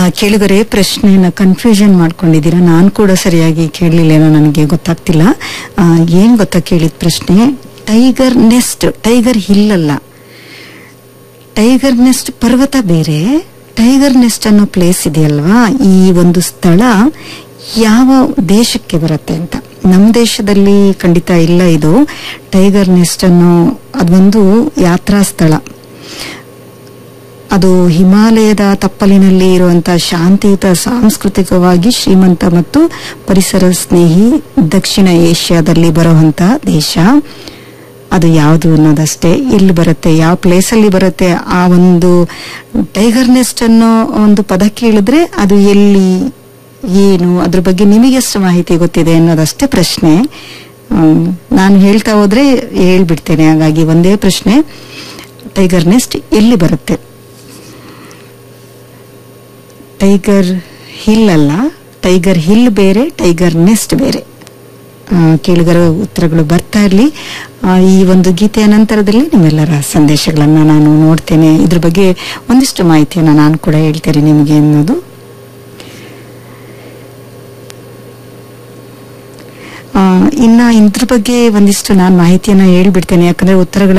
ಆ, ಕೇಳಿದರೆ ಪ್ರಶ್ನೆಯನ್ನ ಕನ್ಫ್ಯೂಷನ್ ಮಾಡ್ಕೊಂಡಿದ್ದೀರಾ ನಾನು ಕೂಡ ಸರಿಯಾಗಿ ಕೇಳಲಿಲ್ಲೇನೋ ನನಗೆ ಗೊತ್ತಾಗ್ತಿಲ್ಲ ಆ, ಏನ್ ಗೊತ್ತಾ ಕೇಳಿದ ಪ್ರಶ್ನೆ ಟೈಗರ್ ನೆಸ್ಟ್ ಟೈಗರ್ ಹಿಲ್ ಅಲ್ಲ ಟೈಗರ್ ನೆಸ್ಟ್ ಪರ್ವತ ಬೇರೆ ಟೈಗರ್ ನೆಸ್ಟ್ ಅನ್ನೋ ಪ್ಲೇಸ್ ಇದೆಯಲ್ವಾ ಈ ಒಂದು ಸ್ಥಳ ಯಾವ ದೇಶಕ್ಕೆ ಬರುತ್ತೆ ಅಂತ ನಮ್ಮ ದೇಶದಲ್ಲಿ ಖಂಡಿತ ಇಲ್ಲ ಇದು ಟೈಗರ್ ನೆಸ್ಟ್ ಅನ್ನೋ ಅದೊಂದು ಯಾತ್ರಾ ಸ್ಥಳ ಅದು ಹಿಮಾಲಯದ ತಪ್ಪಲಿನಲ್ಲಿ ಇರುವಂತಹ ಶಾಂತಿಯುತ ಸಾಂಸ್ಕೃತಿಕವಾಗಿ ಶ್ರೀಮಂತ ಮತ್ತು ಪರಿಸರ ಸ್ನೇಹಿ ದಕ್ಷಿಣ ಏಷ್ಯಾದಲ್ಲಿ ಬರುವಂತ ದೇಶ ಅದು ಯಾವುದು ಅನ್ನೋದಷ್ಟೇ ಎಲ್ಲಿ ಬರುತ್ತೆ ಯಾವ ಪ್ಲೇಸ್ ಅಲ್ಲಿ ಬರುತ್ತೆ ಆ ಒಂದು ಟೈಗರ್ ನೆಸ್ಟ್ ಅನ್ನೋ ಒಂದು ಪದ ಕೇಳಿದ್ರೆ ಅದು ಎಲ್ಲಿ ಏನು ಅದ್ರ ಬಗ್ಗೆ ನಿಮಗೆ ಎಷ್ಟು ಮಾಹಿತಿ ಗೊತ್ತಿದೆ ಅನ್ನೋದಷ್ಟೇ ಪ್ರಶ್ನೆ ಹ್ಮ್, ನಾನು ಹೇಳ್ತಾ ಹೋದ್ರೆ ಹೇಳ್ಬಿಡ್ತೇನೆ ಹಾಗಾಗಿ ಒಂದೇ ಪ್ರಶ್ನೆ ಟೈಗರ್ ನೆಸ್ಟ್ ಎಲ್ಲಿ ಬರುತ್ತೆ ಟೈಗರ್ ಹಿಲ್ ಅಲ್ಲ ಟೈಗರ್ ಹಿಲ್ ಬೇರೆ ಟೈಗರ್ ನೆಸ್ಟ್ ಬೇರೆ ಆ, ಕೇಳುಗರ ಉತ್ತರಗಳು ಬರ್ತಾ ಇರಲಿ ಈ ಒಂದು ಗೀತೆಯ ನಂತರದಲ್ಲಿ ನಿಮ್ಮೆಲ್ಲರ ಸಂದೇಶಗಳನ್ನ ನಾನು ನೋಡ್ತೇನೆ ಇದ್ರ ಬಗ್ಗೆ ಒಂದಿಷ್ಟು ಮಾಹಿತಿಯನ್ನ ನಾನು ಕೂಡ ಹೇಳ್ತೇನೆ ನಿಮಗೆ ಅನ್ನೋದು ಆ, ಇನ್ನ ಇದ್ರ ಬಗ್ಗೆ ಒಂದಿಷ್ಟು ನಾನು ಮಾಹಿತಿಯನ್ನ ಹೇಳ್ಬಿಡ್ತೇನೆ ಯಾಕಂದ್ರೆ ಉತ್ತರಗಳ